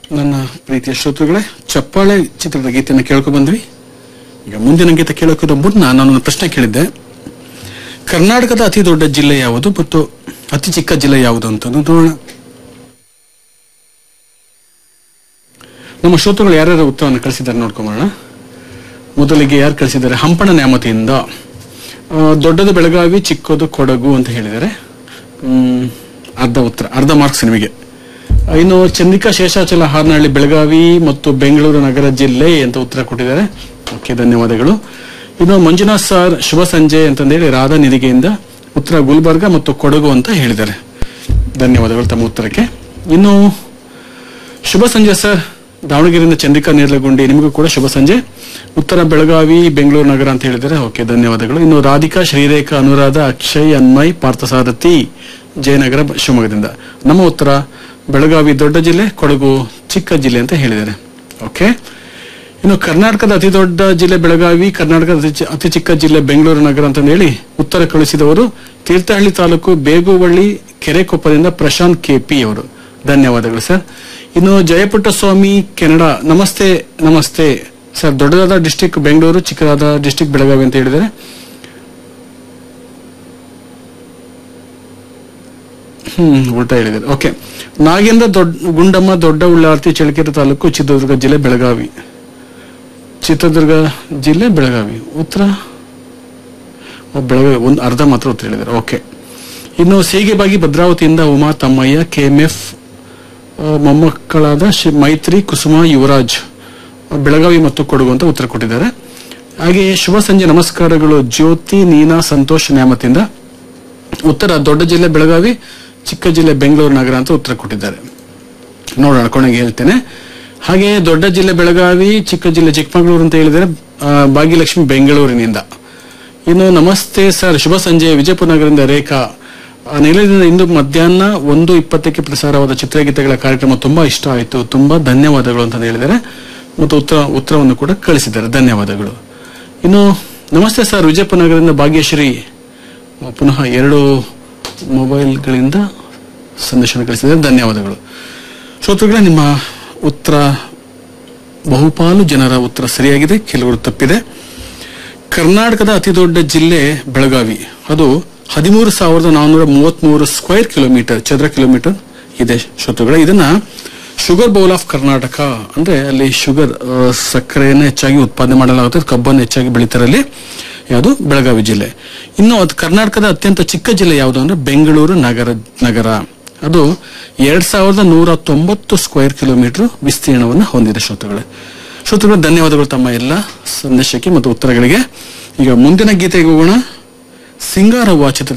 ನನ್ನ ಪ್ರೀತಿಯ ಶ್ರೋತೃಗಳೇ ಚಪ್ಪಾಳೆ ಚಿತ್ರದ ಗೀತೆಯನ್ನು ಕೇಳ್ಕೊ ಬಂದ್ವಿ ಈಗ ಮುಂದಿನ ಗೀತೆ ಕೇಳೋಕ್ಕಿಂತ ಮುನ್ನ ನಾನು ಒಂದು ಪ್ರಶ್ನೆ ಕೇಳಿದ್ದೆ ಕರ್ನಾಟಕದ ಅತಿ ದೊಡ್ಡ ಜಿಲ್ಲೆ ಯಾವುದು ಮತ್ತು ಅತಿ ಚಿಕ್ಕ ಜಿಲ್ಲೆ ಯಾವುದು ಅಂತ ನೋಡೋಣ ನಮ್ಮ ಶ್ರೋತೃಗಳು ಯಾರ್ಯಾರು ಉತ್ತರವನ್ನು ಕಳಿಸಿದ್ದಾರೆ ನೋಡ್ಕೊಂಬೋಣ ಮೊದಲಿಗೆ ಯಾರು ಕಳಿಸಿದ್ದಾರೆ ಹಂಪಣ ನ್ಯಾಮತಿಯಿಂದ ಆ, ದೊಡ್ಡದು ಬೆಳಗಾವಿ ಚಿಕ್ಕದು ಕೊಡಗು ಅಂತ ಹೇಳಿದ್ದಾರೆ ಹ್ಮ್, ಅರ್ಧ ಉತ್ತರ ಅರ್ಧ ಮಾರ್ಕ್ಸ್ ನಿಮಗೆ ಇನ್ನು ಚಂದ್ರಿಕಾ ಶೇಷಾಚಲ ಹಾರ್ನಹಳ್ಳಿ ಬೆಳಗಾವಿ ಮತ್ತು ಬೆಂಗಳೂರು ನಗರ ಜಿಲ್ಲೆ ಅಂತ ಉತ್ತರ ಕೊಟ್ಟಿದ್ದಾರೆ ಓಕೆ ಧನ್ಯವಾದಗಳು ಇನ್ನು ಮಂಜುನಾಥ್ ಸರ್ ಶುಭ ಸಂಜೆ ಅಂತಂದೇಳಿ ರಾಧಾ ನಿಧಿಗೆಯಿಂದ ಉತ್ತರ ಗುಲ್ಬರ್ಗ ಮತ್ತು ಕೊಡಗು ಅಂತ ಹೇಳಿದ್ದಾರೆ ಧನ್ಯವಾದಗಳು ತಮ್ಮ ಉತ್ತರಕ್ಕೆ ಇನ್ನು ಶುಭ ಸಂಜೆ ಸರ್ ದಾವಣಗೆರೆಯಿಂದ ಚಂದ್ರಿಕಾ ನೇರ್ಲಗುಂಡಿ ನಿಮಗೂ ಕೂಡ ಶುಭ ಸಂಜೆ ಉತ್ತರ ಬೆಳಗಾವಿ ಬೆಂಗಳೂರು ನಗರ ಅಂತ ಹೇಳಿದರೆ ಓಕೆ ಧನ್ಯವಾದಗಳು ಇನ್ನು ರಾಧಿಕಾ ಶ್ರೀರೇಖಾ ಅನುರಾಧ ಅಕ್ಷಯ್ ಅನ್ಮಯ್ ಪಾರ್ಥಸಾರಥಿ ಜಯನಗರ ಬ- ಶಿವಮೊಗ್ಗದಿಂದ ನಮ್ಮ ಉತ್ತರ ಬೆಳಗಾವಿ ದೊಡ್ಡ ಜಿಲ್ಲೆ ಕೊಡಗು ಚಿಕ್ಕ ಜಿಲ್ಲೆ ಅಂತ ಹೇಳಿದ್ದಾರೆ ಓಕೆ ಇನ್ನು ಕರ್ನಾಟಕದ ಅತಿ ದೊಡ್ಡ ಜಿಲ್ಲೆ ಬೆಳಗಾವಿ ಕರ್ನಾಟಕದ ಅತಿ ಚಿ- ಅತಿ ಚಿಕ್ಕ ಜಿಲ್ಲೆ ಬೆಂಗಳೂರು ನಗರ ಅಂತ ಹೇಳಿ ಉತ್ತರ ಕಳಿಸಿದವರು ತೀರ್ಥಹಳ್ಳಿ ತಾಲೂಕು ಬೇಗುವಳ್ಳಿ ಕೆರೆಕೊಪ್ಪದಿಂದ ಪ್ರಶಾಂತ್ ಕೆಪಿ ಅವರು ಧನ್ಯವಾದಗಳು ಸರ್ ಇನ್ನು ಜಯಪುಟ್ಟಸ್ವಾಮಿ ಕೆನಡಾ ನಮಸ್ತೆ ನಮಸ್ತೆ ಸರ್ ದೊಡ್ಡದಾದ ಡಿಸ್ಟಿಕ್ ಬೆಂಗಳೂರು ಚಿಕ್ಕದಾದ ಡಿಸ್ಟಿಕ್ ಬೆಳಗಾವಿ ಅಂತ ಹೇಳಿದರೆ ಹ್ಮ್ ಉಲ್ಟಾ ಹೇಳಿದ್ದಾರೆ ಓಕೆ ನಾಗೇಂದ್ರ ದೊಡ್ಡ ಗುಂಡಮ್ಮ ದೊಡ್ಡ ಉಳ್ಳಾರ್ತಿ ಚಳ್ಳಕೆರೆ ತಾಲೂಕು ಚಿತ್ರದುರ್ಗ ಜಿಲ್ಲೆ ಬೆಳಗಾವಿ ಚಿತ್ರದುರ್ಗ ಜಿಲ್ಲೆ ಬೆಳಗಾವಿ ಉತ್ತರ ಓ, ಬೆಳಗಾವಿ ಒಂದು ಅರ್ಧ ಮಾತ್ರ ಉತ್ತರ ಹೇಳಿದ್ದಾರೆ ಓಕೆ ಇನ್ನು ಸೀಗೆಬಾಗಿ ಭದ್ರಾವತಿಯಿಂದ ಉಮಾ ತಮ್ಮಯ್ಯ ಕೆಎಂಎಫ್ ಮೊಮ್ಮಕ್ಕಳಾದ ಶ್ರೀ ಮೈತ್ರಿ ಕುಸುಮ ಯುವರಾಜ್ ಬೆಳಗಾವಿ ಮತ್ತು ಕೊಡಗು ಅಂತ ಉತ್ತರ ಕೊಟ್ಟಿದ್ದಾರೆ ಹಾಗೆಯೇ ಶುಭ ಸಂಜೆ ನಮಸ್ಕಾರಗಳು ಜ್ಯೋತಿ ನೀನಾ ಸಂತೋಷ್ ನ್ಯಾಮತಿಯಿಂದ ಉತ್ತರ ದೊಡ್ಡ ಜಿಲ್ಲೆ ಬೆಳಗಾವಿ ಚಿಕ್ಕ ಜಿಲ್ಲೆ ಬೆಂಗಳೂರು ನಗರ ಅಂತ ಉತ್ತರ ಕೊಟ್ಟಿದ್ದಾರೆ ನೋಡೋಣ ಕೊನೆಗೆ ಹೇಳ್ತೇನೆ ಹಾಗೆ ದೊಡ್ಡ ಜಿಲ್ಲೆ ಬೆಳಗಾವಿ ಚಿಕ್ಕ ಜಿಲ್ಲೆ ಚಿಕ್ಕಮಗಳೂರು ಅಂತ ಹೇಳಿದರೆ ಆ, ಭಾಗ್ಯಲಕ್ಷ್ಮಿ ಬೆಂಗಳೂರಿನಿಂದ ಇನ್ನು ನಮಸ್ತೆ ಸರ್ ಶುಭ ಸಂಜೆ ವಿಜಯಪುರ ನಗರದಿಂದ ರೇಖಾ ಆ, ನಿಲಯದಿಂದ ಇಂದು ಮಧ್ಯಾಹ್ನ ಒಂದು ಇಪ್ಪತ್ತಕ್ಕೆ ಪ್ರಸಾರವಾದ ಚಿತ್ರಗೀತೆಗಳ ಕಾರ್ಯಕ್ರಮ ತುಂಬಾ ಇಷ್ಟ ಆಯಿತು ತುಂಬಾ ಧನ್ಯವಾದಗಳು ಅಂತ ಹೇಳಿದ್ದಾರೆ ಮತ್ತು ಉತ್ತರ ಉತ್ತರವನ್ನು ಕೂಡ ಕಳಿಸಿದ್ದಾರೆ ಧನ್ಯವಾದಗಳು ಇನ್ನು ನಮಸ್ತೆ ಸರ್ ವಿಜಯಪುರ ನಗರದಿಂದ ಭಾಗ್ಯಶ್ರೀ ಪುನಃ ಎರಡು ಮೊಬೈಲ್ಗಳಿಂದ ಸಂದೇಶ ಕಳಿಸಿದ್ದಾರೆ ಧನ್ಯವಾದಗಳು ಶ್ರೋತೃಗಳೇ ನಿಮ್ಮ ಉತ್ತರ ಬಹುಪಾಲು ಜನರ ಉತ್ತರ ಸರಿಯಾಗಿದೆ ಕೆಲವರು ತಪ್ಪಿದೆ ಕರ್ನಾಟಕದ ಅತಿ ದೊಡ್ಡ ಜಿಲ್ಲೆ ಬೆಳಗಾವಿ ಅದು ಹದಿಮೂರು ಸಾವಿರದ ನಾನ್ನೂರ ಮೂವತ್ಮೂರು ಸ್ಕ್ವೇರ್ ಕಿಲೋಮೀಟರ್ ಚದರ ಕಿಲೋಮೀಟರ್ ಇದೆ ಶ್ರೋತೃಗಳೇ ಇದನ್ನ ಶುಗರ್ ಬೌಲ್ ಆಫ್ ಕರ್ನಾಟಕ ಅಂದ್ರೆ ಅಲ್ಲಿ ಶುಗರ್ ಆ, ಸಕ್ಕರೆಯನ್ನು ಹೆಚ್ಚಾಗಿ ಉತ್ಪಾದನೆ ಮಾಡಲಾಗುತ್ತೆ ಕಬ್ಬನ್ನು ಹೆಚ್ಚಾಗಿ ಬೆಳೀತಾರೆ ಅಲ್ಲಿ ಯಾವುದು ಬೆಳಗಾವಿ ಜಿಲ್ಲೆ ಇನ್ನು ಅದು ಕರ್ನಾಟಕದ ಅತ್ಯಂತ ಚಿಕ್ಕ ಜಿಲ್ಲೆ ಯಾವುದು ಅಂದ್ರೆ ಬೆಂಗಳೂರು ನಗರ ನಗರ ಅದು ಎರಡ್ ಸಾವಿರದ ನೂರ ತೊಂಬತ್ತು ಸ್ಕ್ವೇರ್ ಕಿಲೋಮೀಟರ್ ವಿಸ್ತೀರ್ಣವನ್ನು ಹೊಂದಿದೆ ಶ್ರೋತೃಗಳೇ ಶ್ರೋತೃಗಳು ಧನ್ಯವಾದಗಳು ತಮ್ಮ ಎಲ್ಲ ಸಂದೇಶಕ್ಕೆ ಮತ್ತು ಉತ್ತರಗಳಿಗೆ ಈಗ ಮುಂದಿನ ಗೀತೆಗೆ ಹೋಗೋಣ ಸಿಂಗಾರವ್ವ ಚಿತ್ರ